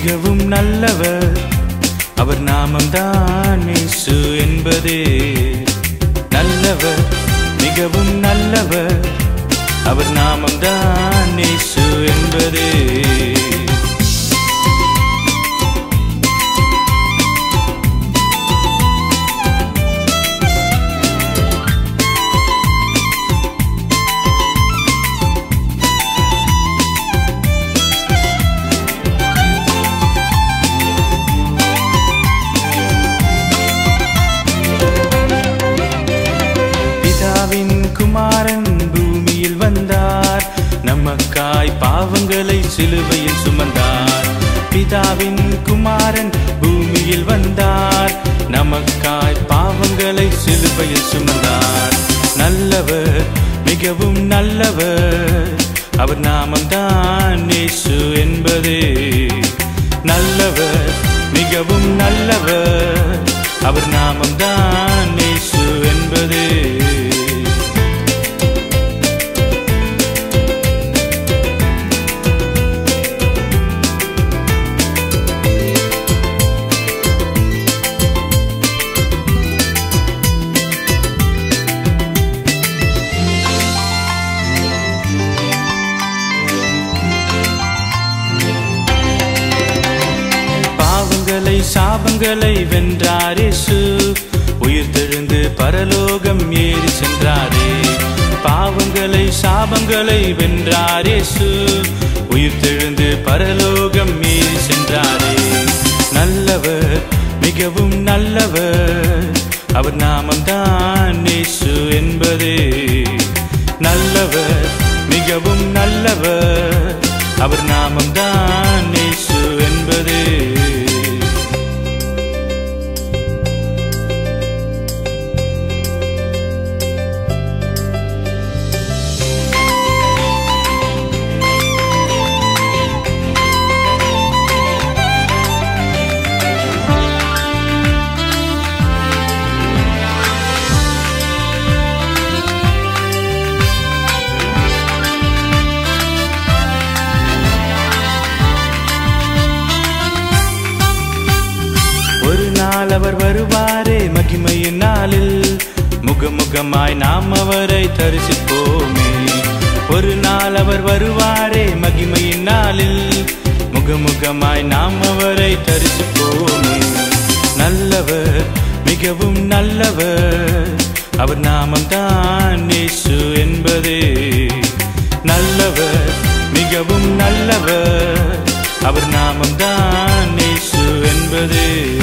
மிகவும் நல்லவர் அவர் நாமம்தான் இயேசு என்பதே நல்லவர் மிகவும் நல்லவர் அவர் நாமம்தான் இயேசு என்பதே பிதாவின் குமாரன் பூமியில் வந்தார் நமக்காய் பாவங்களை சிலுவையில் சுமந்தார் பிதாவின் குமாரன் பூமியில் வந்தார் நமக்காய் பாவங்களை சிலுவையில் சுமந்தார் நல்லவர் மிகவும் நல்லவர் அவர் நாமம்தான் இயேசு என்பதே நல்லவர் மிகவும் நல்லவர் அவர் நாமம்தான் இயேசு என்பதே பாவங்களை சாபங்களை வென்றார் இயேசு உயிர் தெழுந்து பரலோகம் ஏறி சென்றாரே பாவங்களை சாபங்களை வென்றார் இயேசு உயிர் தெழுந்து பரலோகம் ஏறி சென்றாரே நல்லவர் மிகவும் நல்லவர் அவர் நாமம்தான் இயேசு என்பதே நல்லவர் மிகவும் நல்லவர் அவர் நாமம்தான் இயேசு என்பதே ஒரு நாள் அவர் வருவாரே மகிமையின் நாளில் முகமுகமாய் நாம் அவரை தரிசிப்போமே ஒரு நாள் அவர் வருவாரே மகிமையின் நாளில் முகமுகமாய் நாம் அவரை தரிசிப்போமே நல்லவர் மிகவும் நல்லவர் அவர் நாமம்தான் இயேசு என்பதே நல்லவர் மிகவும் நல்லவர் அவர் நாமம்தான் இயேசு என்பதே